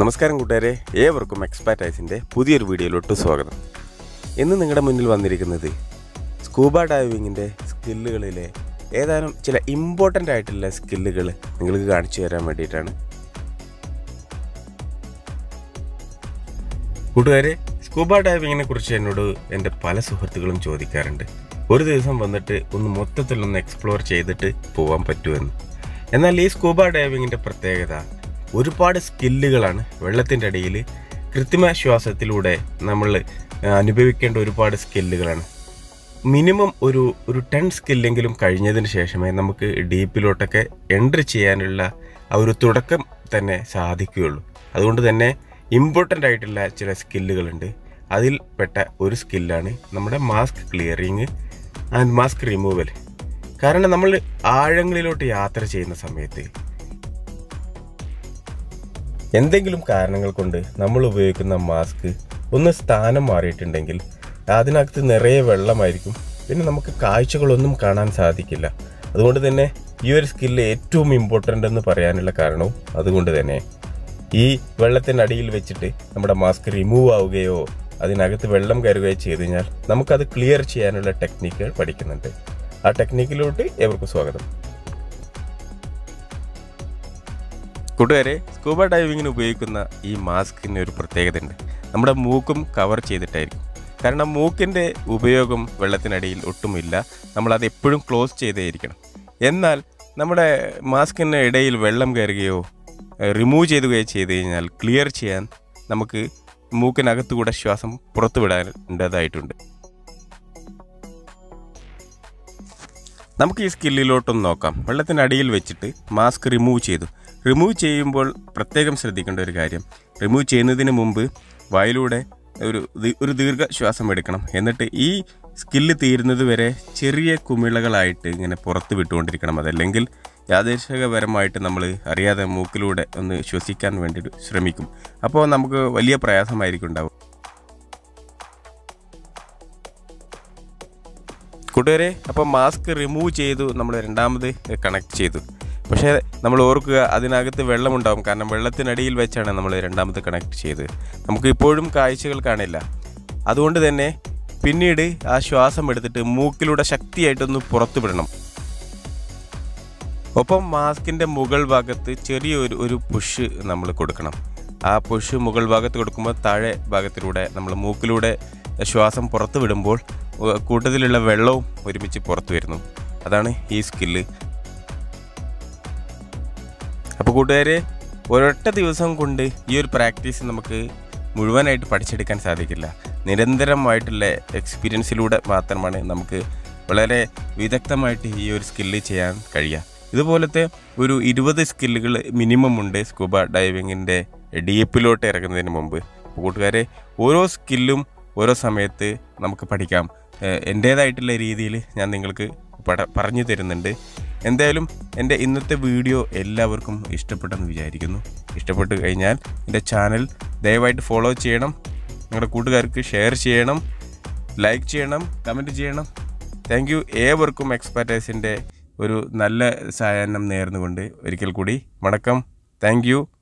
നമസ്കാരം കൂട്ടുകാരെ ഏവർക്കും എക്സ്പാറ്റൈസിൻ്റെ പുതിയൊരു വീഡിയോയിലോട്ട് സ്വാഗതം ഇന്ന് നിങ്ങളുടെ മുന്നിൽ വന്നിരിക്കുന്നത് സ്കൂബ ഡൈവിങ്ങിൻ്റെ സ്കില്ലുകളിലെ ഏതാനും ചില ഇമ്പോർട്ടൻ്റ് ആയിട്ടുള്ള സ്കില്ലുകൾ നിങ്ങൾക്ക് കാണിച്ചു തരാൻ വേണ്ടിയിട്ടാണ് കൂട്ടുകാരെ സ്കൂബ ഡൈവിങ്ങിനെ കുറിച്ച് എന്നോട് എൻ്റെ പല സുഹൃത്തുക്കളും ചോദിക്കാറുണ്ട് ഒരു ദിവസം വന്നിട്ട് ഒന്ന് മൊത്തത്തിലൊന്ന് എക്സ്പ്ലോർ ചെയ്തിട്ട് പോകാൻ പറ്റുമെന്ന് എന്നാൽ ഈ സ്കൂബ ഡൈവിങ്ങിൻ്റെ പ്രത്യേകത ഒരുപാട് സ്കില്ലുകളാണ് വെള്ളത്തിൻ്റെ അടിയിൽ കൃത്രിമ ശ്വാസത്തിലൂടെ നമ്മൾ അനുഭവിക്കേണ്ട ഒരുപാട് സ്കില്ലുകളാണ് മിനിമം ഒരു ഒരു ടെൻ സ്കില്ലെങ്കിലും കഴിഞ്ഞതിന് ശേഷമേ നമുക്ക് ഡീപ്പിലോട്ടൊക്കെ എൻട്രി ചെയ്യാനുള്ള ആ ഒരു തുടക്കം തന്നെ സാധിക്കുകയുള്ളൂ അതുകൊണ്ട് തന്നെ ഇമ്പോർട്ടൻ്റ് ആയിട്ടുള്ള ചില സ്കില്ലുകളുണ്ട് അതിൽ പെട്ട ഒരു സ്കില്ലാണ് നമ്മുടെ mask clearing and mask removal കാരണം നമ്മൾ ആഴങ്ങളിലോട്ട് യാത്ര ചെയ്യുന്ന സമയത്ത് എന്തെങ്കിലും കാരണങ്ങൾ കൊണ്ട് നമ്മൾ ഉപയോഗിക്കുന്ന മാസ്ക് ഒന്ന് സ്ഥാനം മാറിയിട്ടുണ്ടെങ്കിൽ അതിനകത്ത് നിറയെ വെള്ളമായിരിക്കും പിന്നെ നമുക്ക് കാഴ്ചകളൊന്നും കാണാൻ സാധിക്കില്ല അതുകൊണ്ട് തന്നെ ഈ ഒരു സ്കില്ല് ഏറ്റവും ഇമ്പോർട്ടൻ്റ് എന്ന് പറയാനുള്ള കാരണവും അതുകൊണ്ട് തന്നെ ഈ വെള്ളത്തിനടിയിൽ വെച്ചിട്ട് നമ്മുടെ മാസ്ക് റിമൂവ് ആവുകയോ അതിനകത്ത് വെള്ളം കയറുകയോ ചെയ്തു കഴിഞ്ഞാൽ നമുക്കത് ക്ലിയർ ചെയ്യാനുള്ള ടെക്നിക്കുകൾ പഠിക്കുന്നുണ്ട് ആ ടെക്നിക്കിലോട്ട് ഏവർക്കും സ്വാഗതം കൂട്ടുകാരെ സ്കൂബ ഡൈവിങ്ങിന് ഉപയോഗിക്കുന്ന ഈ മാസ്കിന് ഒരു പ്രത്യേകത ഉണ്ട് നമ്മുടെ മൂക്കും കവർ ചെയ്തിട്ടായിരിക്കും കാരണം മൂക്കിൻ്റെ ഉപയോഗം വെള്ളത്തിനടിയിൽ ഒട്ടുമില്ല നമ്മളത് എപ്പോഴും ക്ലോസ് ചെയ്തേയിരിക്കണം എന്നാൽ നമ്മുടെ മാസ്കിന് ഇടയിൽ വെള്ളം കയറുകയോ റിമൂവ് ചെയ്യുകയോ ചെയ്ത് കഴിഞ്ഞാൽ ക്ലിയർ ചെയ്യാൻ നമുക്ക് മൂക്കിനകത്തുകൂടെ ശ്വാസം പുറത്തു വിടാനുണ്ടതായിട്ടുണ്ട് നമുക്ക് ഈ സ്കില്ലിലോട്ടൊന്ന് നോക്കാം വെള്ളത്തിനടിയിൽ വെച്ചിട്ട് മാസ്ക് റിമൂവ് ചെയ്തു റിമൂവ് ചെയ്യുമ്പോൾ പ്രത്യേകം ശ്രദ്ധിക്കേണ്ട ഒരു കാര്യം റിമൂവ് ചെയ്യുന്നതിന് മുമ്പ് വായിലൂടെ ഒരു ദി- ഒരു ദീർഘ ശ്വാസം എടുക്കണം എന്നിട്ട് ഈ സ്കില്ല് തീരുന്നത് വരെ ചെറിയ കുമിളകളായിട്ട് ഇങ്ങനെ പുറത്ത് വിട്ടുകൊണ്ടിരിക്കണം അതല്ലെങ്കിൽ യാദൃശകപരമായിട്ട് നമ്മൾ അറിയാതെ മൂക്കിലൂടെ ഒന്ന് ശ്വസിക്കാൻ വേണ്ടി ശ്രമിക്കും അപ്പോൾ നമുക്ക് വലിയ പ്രയാസമായിരിക്കും ഉണ്ടാവും കൂട്ടുകാരെ അപ്പോൾ മാസ്ക് റിമൂവ് ചെയ്തു നമ്മൾ രണ്ടാമത് കണക്ട് ചെയ്തു പക്ഷേ നമ്മൾ ഓർക്കുക അതിനകത്ത് വെള്ളമുണ്ടാവും കാരണം വെള്ളത്തിനടിയിൽ വെച്ചാണ് നമ്മൾ രണ്ടാമത് കണക്ട് ചെയ്തത് നമുക്ക് ഇപ്പോഴും കാഴ്ചകൾ കാണില്ല അതുകൊണ്ട് തന്നെ പിന്നീട് ആ ശ്വാസം എടുത്തിട്ട് മൂക്കിലൂടെ ശക്തിയായിട്ടൊന്ന് പുറത്തു വിടണം ഒപ്പം മാസ്കിൻ്റെ മുകൾ ഭാഗത്ത് ചെറിയൊരു ഒരു പുഷ് നമ്മൾ കൊടുക്കണം ആ പുഷ് മുകൾ ഭാഗത്ത് കൊടുക്കുമ്പോൾ താഴെ ഭാഗത്തിലൂടെ നമ്മൾ മൂക്കിലൂടെ ശ്വാസം പുറത്ത് വിടുമ്പോൾ ഉ- കൂട്ടത്തിലുള്ള വെള്ളവും ഒരുമിച്ച് പുറത്തു വരുന്നു അതാണ് ഈ സ്കില്ല് അപ്പോൾ കൂട്ടുകാരെ ഒരൊറ്റ ദിവസം കൊണ്ട് ഈ ഒരു പ്രാക്ടീസ് നമുക്ക് മുഴുവനായിട്ട് പഠിച്ചെടുക്കാൻ സാധിക്കില്ല നിരന്തരമായിട്ടുള്ള എക്സ്പീരിയൻസിലൂടെ മാത്രമാണ് നമുക്ക് വളരെ വിദഗ്ധമായിട്ട് ഈ ഒരു സ്കില്ല് ചെയ്യാൻ കഴിയുക ഇതുപോലത്തെ ഒരു ഇരുപത് സ്കില്ലുകൾ മിനിമം ഉണ്ട് സ്കൂബ ഡൈവിങ്ങിൻ്റെ ഡീപ്പിലോട്ട് ഇറങ്ങുന്നതിന് മുമ്പ് അപ്പോൾ കൂട്ടുകാരെ ഓരോ സ്കില്ലും ഓരോ സമയത്ത് നമുക്ക് പഠിക്കാം ഏഹ് എൻ്റേതായിട്ടുള്ള രീതിയിൽ ഞാൻ നിങ്ങൾക്ക് പട പറഞ്ഞു തരുന്നുണ്ട് എന്തായാലും എൻ്റെ ഇന്നത്തെ വീഡിയോ എല്ലാവർക്കും ഇഷ്ടപ്പെട്ടെന്ന് വിചാരിക്കുന്നു ഇഷ്ടപ്പെട്ട് കഴിഞ്ഞാൽ എൻ്റെ ചാനൽ ദയവായിട്ട് ഫോളോ ചെയ്യണം നിങ്ങളുടെ കൂട്ടുകാർക്ക് ഷെയർ ചെയ്യണം ലൈക്ക് ചെയ്യണം കമൻറ്റ് ചെയ്യണം താങ്ക് യു ഏവർക്കും എക്സ്പെർട്ടൈസിൻ്റെ ഒരു നല്ല സായാഹ്നം നേർന്നുകൊണ്ട് ഒരിക്കൽ കൂടി വണക്കം താങ്ക് യു